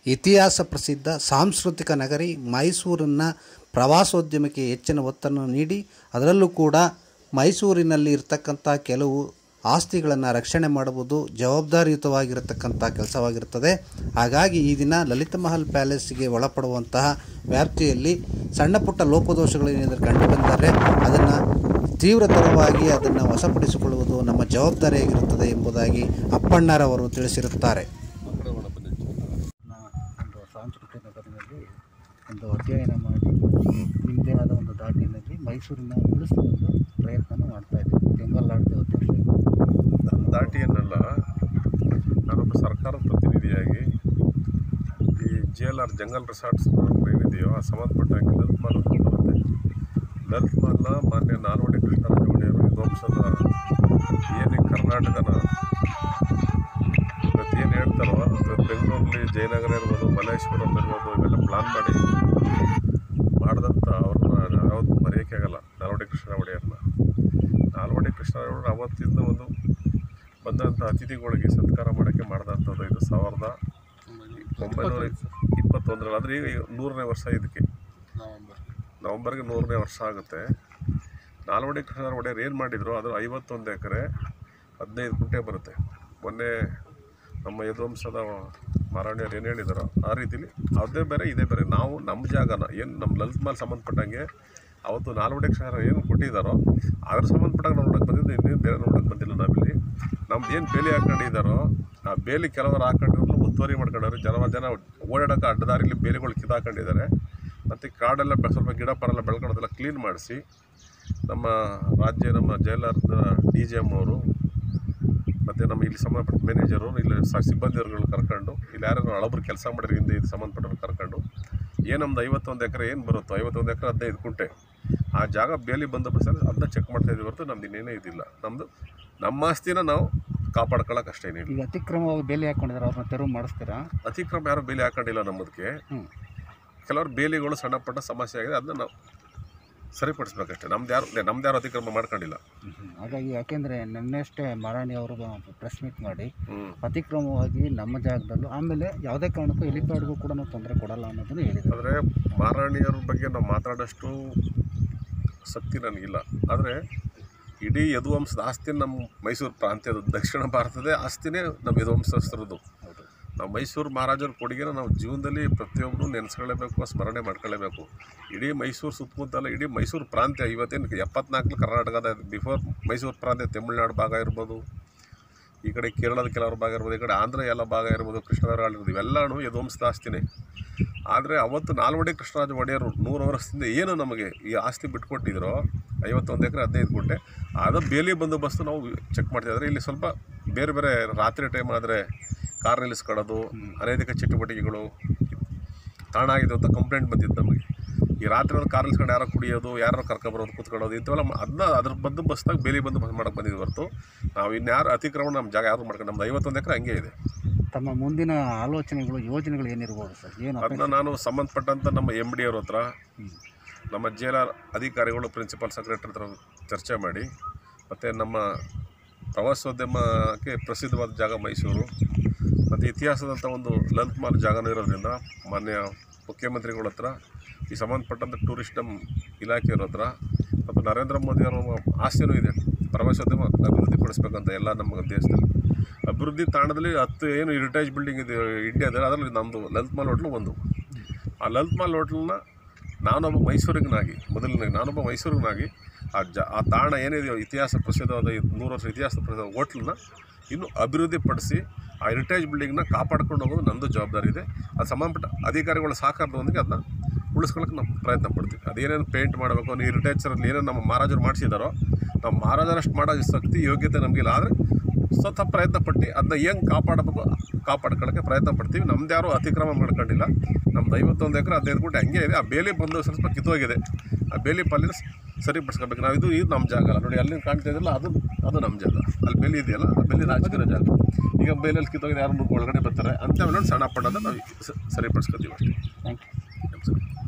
ಇತಿಹಾಸ ಪ್ರಸಿದ್ಧ ಸಾಂಸ್ಕೃತಿಕ ನಗರಿ ಮೈಸೂರನ್ನು ಪ್ರವಾಸೋದ್ಯಮಕ್ಕೆ ಹೆಚ್ಚಿನ ಒತ್ತನ್ನು ನೀಡಿ ಅದರಲ್ಲೂ ಕೂಡ ಮೈಸೂರಿನಲ್ಲಿ ಇರ್ತಕ್ಕಂಥ ಕೆಲವು ಆಸ್ತಿಗಳನ್ನು ರಕ್ಷಣೆ ಮಾಡುವುದು ಜವಾಬ್ದಾರಿಯುತವಾಗಿರತಕ್ಕಂಥ ಕೆಲಸವಾಗಿರುತ್ತದೆ ಹಾಗಾಗಿ ಈ ದಿನ ಲಲಿತ ಮಹಲ್ ಪ್ಯಾಲೇಸ್ಗೆ ಒಳಪಡುವಂತಹ ವ್ಯಾಪ್ತಿಯಲ್ಲಿ ಸಣ್ಣ ಪುಟ್ಟ ಲೋಪದೋಷಗಳೇನಾದರೂ ಕಂಡುಬಂದರೆ ಅದನ್ನು ತೀವ್ರತರವಾಗಿ ಅದನ್ನು ವಶಪಡಿಸಿಕೊಳ್ಳುವುದು ನಮ್ಮ ಜವಾಬ್ದಾರಿಯಾಗಿರುತ್ತದೆ ಎಂಬುದಾಗಿ ಅಪ್ಪಣ್ಣರವರು ತಿಳಿಸಿರುತ್ತಾರೆ ಒಂದು ಸಾಂಸ್ಕೃತಿಕ ನಗರದಲ್ಲಿ ಒಂದು ಅಧ್ಯಯನ ಮಾಡಿ ನಿಮ್ಮದೇ ಆದ ಒಂದು ದಾಟಿನಲ್ಲಿ ಮೈಸೂರಿನ ಉಳಿಸುವ ಒಂದು ಪ್ರಯತ್ನ ಮಾಡ್ತಾ ಇದ್ದೀವಿ ಬೆಂಗಾಲ್ ಆಡಳಿತ ಅಧ್ಯಕ್ಷ ನನ್ನ ದಾಟಿಯನ್ನೆಲ್ಲ ನಾನೊಬ್ಬ ಸರ್ಕಾರದ ಪ್ರತಿನಿಧಿಯಾಗಿ ಈ G L R jungle resorts ಏನಿದೆಯೋ ಆ ಸಂಬಂಧಪಟ್ಟಾಗಿ ಲಲಿತ್ ಮಾಲ್ ಅಂತ ಬರುತ್ತೆ ಲಲಿತ್ ಮಾಲ್ನ ಮಾನ್ಯ ನಾಲ್ವಡಿ ಕೃಷ್ಣರಾಜ ಒಡೆಯರು ವಿಧ್ವಂಸದ ಏನೇ ಕರ್ನಾಟಕನ ಇವತ್ತು ಏನು ಹೇಳ್ತಾರೋ ಇವತ್ತು ಬೆಂಗಳೂರಲ್ಲಿ ಜಯನಗರ ಇರ್ಬೋದು ಮಲ್ಲೇಶ್ವರಂ ಇರ್ಬೋದು ಇವೆಲ್ಲ ಪ್ಲಾನ್ ಮಾಡಿ ಮಾಡಿದಂಥ ಅವ್ರನ್ನ ಯಾವತ್ತೂ ಮರೆಯೋಕ್ಕೆ ಆಗಲ್ಲ ನಾಲ್ವಡಿ ಕೃಷ್ಣ ಒಡೆಯರ್ನ ನಾಲ್ವಡಿ ಕೃಷ್ಣ ಒಡೆಯರು ಅವತ್ತಿಂದ ಒಂದು ಬಂದಂಥ ಅತಿಥಿಗಳಿಗೆ ಸತ್ಕಾರ ಮಾಡೋಕ್ಕೆ ಮಾಡಿದಂಥದ್ದು ಇದು ಸಾವಿರದ ಒಂಬೈನೂರ ಇಪ್ಪತ್ತೊಂದರಲ್ಲಿ ಅಂದರೆ ಈಗ ನೂರನೇ ವರ್ಷ ಇದಕ್ಕೆ ನವಂಬರ್ಗೆ ನೂರನೇ ವರ್ಷ ಆಗುತ್ತೆ ನಾಲ್ವಡಿ ಕೃಷ್ಣ ಒಡೆಯರು ಏನು ಮಾಡಿದ್ರು ಅದು ಐವತ್ತೊಂದು ಎಕರೆ ಹದಿನೈದು ಗುಂಟೆ ಬರುತ್ತೆ ಮೊನ್ನೆ ನಮ್ಮ ಯದುವಂಶದ ಮಾರಾಣಿಯರು ಏನು ಹೇಳಿದಾರೋ ಆ ರೀತಿಲಿ ಅದೇ ಬೇರೆ ಇದೇ ಬೇರೆ ನಾವು ನಮ್ಮ ಜಾಗನ ಏನು ನಮ್ಮ ಲಲಿತ್ ಮಾಲ್ ಸಂಬಂಧಪಟ್ಟಂಗೆ ಅವತ್ತು ನಾಲ್ವಡಿ ಕ್ಷಣ ಏನು ಕೊಟ್ಟಿದ್ದಾರೋ ಅದ್ರ ಸಂಬಂಧಪಟ್ಟಂಗೆ ನಾವು ನೋಡೋಕೆ ಬಂದಿದ್ದು ಇನ್ನೇನು ಬೇರೆ ನೋಡೋಕೆ ಬಂದಿಲ್ಲ ನಾವಿಲ್ಲಿ ನಮ್ದು ಏನು ಬೇಲಿ ಹಾಕೊಂಡಿದ್ದಾರೋ ಆ ಬೇಲಿ ಕೆಲವರು ಹಾಕೊಂಡಿರೋದು ಒತ್ತುವರಿ ಮಾಡ್ಕೊಂಡವ್ರು ಜನ ಜನ ಓಡಾಡೋಕೆ ಅಡ್ಡದಾರಿಲಿ ಬೇಲಿಗಳು ಕಿತ್ತಾಕೊಂಡಿದ್ದಾರೆ ಮತ್ತು ಕಾಡೆಲ್ಲ ಬೆ- ಸ್ವಲ್ಪ ಗಿಡ ಪರೆಲ್ಲ ಬೆಳ್ಕೊಳೋದೆಲ್ಲ ಕ್ಲೀನ್ ಮಾಡಿಸಿ ನಮ್ಮ ರಾಜ್ಯ ನಮ್ಮ ಜೈಲರ್ದ ಡಿ ಜಿ ಎಮ್ ಅವರು ಮತ್ತು ನಮ್ಮ ಇಲ್ಲಿ ಸಂಬಂಧಪಟ್ಟ ಮ್ಯಾನೇಜರು ಇಲ್ಲಿ ಸ ಸಿಬ್ಬಂದಿಯವ್ರುಗಳು ಕರ್ಕೊಂಡು ಇಲ್ಲಿ ಯಾರು ಹಳಬ್ರು ಕೆಲಸ ಮಾಡಿರೋ ಹಿಂದೆ ಇದು ಸಂಬಂಧಪಟ್ಟವ್ರು ಕರ್ಕೊಂಡು ಏನು ನಮ್ದು ಐವತ್ತೊಂದು ಎಕರೆ ಏನು ಬರುತ್ತೋ ಐವತ್ತೊಂದು ಎಕರೆ ಹದಿನೈದು ಕುಂಟೆ ಆ ಜಾಗ ಬೇಲಿ ಬಂದೋಬಸ್ತ್ ಅದನ್ನ ಚೆಕ್ ಮಾಡ್ತಾ ಇದ್ದೀವಿ ಹೊರತು ನಮ್ದು ಇನ್ನೇನೇ ಇದಿಲ್ಲ ನಮ್ಮದು ನಮ್ಮ ಆಸ್ತಿನ ನಾವು ಕಾಪಾಡ್ಕೊಳ್ಳೋಕೆ ಅಷ್ಟೇ ಏನಿಲ್ಲ ಈಗ ಅತಿಕ್ರಮವಾಗಿ ಬೇಲಿ ಹಾಕ್ಕೊಂಡಿದ್ದಾರೆ ಅವ್ರನ್ನ ತೆರವು ಮಾಡಿಸ್ತೀರಾ ಅತಿಕ್ರಮ ಯಾರು ಬೇಲಿ ಹಾಕೊಂಡಿಲ್ಲ ನಮ್ಮದಕ್ಕೆ ಹ್ಞೂ ಕೆಲವರು ಬೇಲಿಗಳು ಸಣ್ಣ ಪಟ್ಟ ಸಮಸ್ಯೆ ಆಗಿದೆ ಅದನ್ನ ನಾವು ಸರಿಪಡಿಸ್ಬೇಕಷ್ಟೇ ನಮ್ದು ಯಾರು ನಮ್ದು ಯಾರು ಅತಿಕ್ರಮ ಮಾಡ್ಕೊಂಡಿಲ್ಲ ಹಾಗಾಗಿ ಯಾಕೆಂದರೆ ನಿನ್ನೆಷ್ಟೇ ಮಾರಾಣಿ ಅವರು ಪ್ರೆಸ್ ಮೀಟ್ ಮಾಡಿ ಹ್ಞೂ ಅತಿಕ್ರಮವಾಗಿ ನಮ್ಮ ಜಾಗದಲ್ಲೂ ಆಮೇಲೆ ಯಾವುದೇ ಕಾರಣಕ್ಕೂ ಹೆಲಿಪ್ಯಾಡ್ಗೂ ಕೂಡ ನಾವು ತೊಂದರೆ ಕೊಡಲ್ಲ ಅನ್ನೋದನ್ನು ಹೇಳಿದ್ದಾರೆ ಆದರೆ ಮಾರಾಣಿಯರ ಬಗ್ಗೆ ನಾವು ಮಾತಾಡೋಷ್ಟು ಶಕ್ತಿ ನನಗಿಲ್ಲ ಆದರೆ ಇಡೀ ಯದುವಂಶದ ಆಸ್ತಿ ನಮ್ಮ ಮೈಸೂರು ಪ್ರಾಂತ್ಯದ ದಕ್ಷಿಣ ಭಾರತದ ಆಸ್ತಿನೇ ನಮ್ಮ ಯದುವಂಶಸ್ಥರದ್ದು ಹೌದು ನಾವು ಮೈಸೂರು ಮಹಾರಾಜರ ಕೊಡುಗೆನ ನಾವು ಜೀವನದಲ್ಲಿ ಪ್ರತಿಯೊಬ್ಬರು ನೆನೆಸ್ಕೊಳ್ಳೇಬೇಕು ಸ್ಮರಣೆ ಮಾಡ್ಕೊಳ್ಳೇಬೇಕು ಇಡೀ ಮೈಸೂರು ಸುತ್ತಮುತ್ತಲ ಇಡೀ ಮೈಸೂರು ಪ್ರಾಂತ್ಯ ಇವತ್ತೇನು ಎಪ್ಪತ್ನಾಲ್ಕು ಕರ್ನಾಟಕದ ಬಿಫೋರ್ ಮೈಸೂರು ಪ್ರಾಂತ್ಯ ತಮಿಳುನಾಡು ಭಾಗ ಇರ್ಬೋದು ಈ ಕಡೆ ಕೇರಳದ ಕೆಲವ್ರ ಭಾಗ ಇರ್ಬೋದು ಈ ಕಡೆ ಆಂಧ್ರ ಎಲ್ಲ ಭಾಗ ಇರ್ಬೋದು ಕೃಷ್ಣರಾಜ ಇರ್ಬೋದು ಇವೆಲ್ಲನೂ ಯದುವಂಶದ ಆಸ್ತಿನೇ ಆದರೆ ಅವತ್ತು ನಾಲ್ವಡಿ ಕೃಷ್ಣರಾಜ ಒಡೆಯರು ನೂರು ವರ್ಷದಿಂದ ಏನು ನಮಗೆ ಈ ಆಸ್ತಿ ಬಿಟ್ಕೊಟ್ಟಿದ್ರೋ ಐವತ್ತೊಂದು ಎಕರೆ ಹದಿನೈದು ಗುಂಟೆ ಅದು ಬೇಲಿ ಬಂದೋಬಸ್ತು ನಾವು ಚೆಕ್ ಮಾಡ್ತಾ ಇದ್ದಾರೆ ಇಲ್ಲಿ ಸ್ವಲ್ಪ ಬೇರೆ ಬೇರೆ ರಾತ್ರಿ ಟೈಮ್ ಆದರೆ ಕಾರ್ ನಿಲ್ಲಿಸ್ಕೊಳ್ಳೋದು ಅನೈತಿಕ ಚಟುವಟಿಕೆಗಳು ತಾಣ ಆಗಿದೆ ಅಂತ ಕಂಪ್ಲೇಂಟ್ ಬಂದಿತ್ತು ನಮಗೆ ಈ ರಾತ್ರಿ ಹೊತ್ತು ಕಾರ್ ನಿಲ್ಸ್ಕೊಂಡು ಯಾರೋ ಕುಡಿಯೋದು ಯಾರೋ ಕರ್ಕೊಬರೋದು ಕೂತ್ಕೊಳ್ಳೋದು ಇಂಥವೆಲ್ಲ ಅದನ್ನ ಅದ್ರ ಬಂದು ಬಸ್ದಾಗ ಬೇಲಿ ಬಂದು ಬಸ್ ಮಾಡಕ್ಕೆ ಬಂದಿದ್ದು ಹೊರತು ನಾವು ಇನ್ಯಾರು ಅತಿಕ್ರಮಣ ನಮ್ಮ ಜಾಗ ಯಾರು ಮಾಡ್ಕೊಂಡು ನಮ್ದು ಐವತ್ತೊಂದು ಎಕರೆ ಹಂಗೆ ಇದೆ ತಮ್ಮ ಮುಂದಿನ ಆಲೋಚನೆಗಳು ಯೋಜನೆಗಳು ಏನಿರ್ಬೋದು ಸರ್ ಏನು ಅದನ್ನ ನಾನು ಸಂಬಂಧಪಟ್ಟಂಥ ನಮ್ಮ ಎಮ್ ಡಿ ಅವ್ರ ಹತ್ರ ನಮ್ಮ ಜೆ ಆರ್ ಅಧಿಕಾರಿಗಳು ಪ್ರಿನ್ಸಿಪಲ್ ಸೆಕ್ರೆಟರಿ ಹತ್ರ ಚರ್ಚೆ ಮಾಡಿ ಮತ್ತು ನಮ್ಮ ಪ್ರವಾಸೋದ್ಯಮಕ್ಕೆ ಪ್ರಸಿದ್ಧವಾದ ಜಾಗ ಮೈಸೂರು ಮತ್ತು ಇತಿಹಾಸದಂಥ ಒಂದು ಲಲಿತ್ ಮಾಲ್ ಜಾಗನೂ ಇರೋದ್ರಿಂದ ಮಾನ್ಯ ಮುಖ್ಯಮಂತ್ರಿಗಳ ಹತ್ರ ಈ ಸಂಬಂಧಪಟ್ಟಂಥ ಟೂರಿಸ್ಟಮ್ ಇಲಾಖೆಯವ್ರ ಹತ್ರ ಮತ್ತು ನರೇಂದ್ರ ಮೋದಿ ಅವರ ಆಸೆನೂ ಇದೆ ಪ್ರವಾಸೋದ್ಯಮ ಅಭಿವೃದ್ಧಿಪಡಿಸ್ಬೇಕಂತ ಎಲ್ಲ ನಮ್ಮ ದೇಶದಲ್ಲಿ ಅಭಿವೃದ್ಧಿ ತಾಣದಲ್ಲಿ ಹತ್ತು ಏನು ಹೆರಿಟೇಜ್ ಬಿಲ್ಡಿಂಗ್ ಇದೆ ಇಂಡಿಯಾದಲ್ಲಿ ಅದರಲ್ಲಿ ನಮ್ಮದು ಲಲಿತ್ ಮಾಲ್ ಹೋಟ್ಲು ಒಂದು ಆ ಲಲಿತ್ ಮಾಲ್ ಹೋಟ್ಲನ್ನ ನಾನೊಬ್ಬ ಮೈಸೂರಿಗನಾಗಿ ಮೊದಲನೇ ನಾನೊಬ್ಬ ಮೈಸೂರಿಗನಾಗಿ ಆ ಜ ಆ ತಾಣ ಏನಿದೆಯೋ ಇತಿಹಾಸ ಪ್ರಸಿದ್ಧವಾದ ಈ ನೂರು ವರ್ಷ ಇತಿಹಾಸ ಪ್ರಸಿದ್ಧ ಹೋಟ್ಲನ್ನ ಇನ್ನೂ ಅಭಿವೃದ್ಧಿಪಡಿಸಿ ಆ ಹೆರಿಟೇಜ್ ಬಿಲ್ಡಿಂಗ್ನ ಕಾಪಾಡ್ಕೊಂಡು ಹೋಗೋದು ನಮ್ಮದು ಜವಾಬ್ದಾರಿ ಇದೆ ಅದು ಸಂಬಂಧಪಟ್ಟ ಅಧಿಕಾರಿಗಳ ಸಹಕಾರದೊಂದಿಗೆ ಅದನ್ನ ಉಳಿಸ್ಕೊಳ್ಳೋಕೆ ನಾವು ಪ್ರಯತ್ನ ಪಡ್ತೀವಿ ಅದೇನೇನು ಪೇಂಟ್ ಮಾಡಬೇಕು ನೀವು ಹೆರಿಟೇಜರಲ್ಲಿ ಏನೇನು ನಮ್ಮ ಮಹಾರಾಜರು ಮಾಡಿಸಿದಾರೋ ನಾವು ಮಹಾರಾಜರಷ್ಟು ಮಾಡೋ ಶಕ್ತಿ ಯೋಗ್ಯತೆ ನಮಗಿಲ್ಲ ಆದರೆ ಸ್ವತಃ ಪ್ರಯತ್ನ ಪಟ್ಟು ಅದನ್ನ ಹೆಂಗೆ ಕಾಪಾಡಬೇಕು ಕಾಪಾಡ್ಕೊಳ್ಳೋಕ್ಕೆ ಪ್ರಯತ್ನ ಪಡ್ತೀವಿ ನಮ್ದು ಯಾರೂ ಅತಿಕ್ರಮ ಮಾಡ್ಕೊಂಡಿಲ್ಲ ನಮ್ದು ಐವತ್ತೊಂದು ಎಕರೆ ಹದಿನೈದು ಗುಂಟೆ ಹಂಗೆ ಇದೆ ಆ ಬೇಲಿ ಬಂದು ಸ್ವಲ್ಪ ಕಿತ್ತೋಗಿದೆ ಆ ಬೇಲಿ ಪಲ್ಲಿನ ಸರಿಪಡಿಸ್ಕೋಬೇಕು ನಾವು ಇದು ಇದು ನಮ್ಮ ಜಾಗ ಅಲ್ಲ ನೋಡಿ ಅಲ್ಲಿ ಕಾಣ್ತಾ ಇದ್ರಲ್ಲ ಅದು ಅದು ನಮ್ಮ ಜಾಗ ಅಲ್ಲಿ ಬೇಲಿ ಇದೆಯಲ್ಲ ಆ ಬೇಲಿ ರಾಜಕೀಯ ಜಾಗ ಈಗ ಬೇಲಲ್ಲಿ ಕಿತ್ತೋಗಿದೆ ಯಾರು ಒಳಗಡೆ ಬರ್ತಾರೆ ಅಂತ ನೋಡಿ ಸಣ್ಣ ಪಡೋದನ್ನ ನಾವು ಸ- ಸರಿಪಡಿಸ್ಕೊತೀವಿ ಅಷ್ಟೇ ಥ್ಯಾಂಕ್ ಯು ನಮಸ್ಕಾರ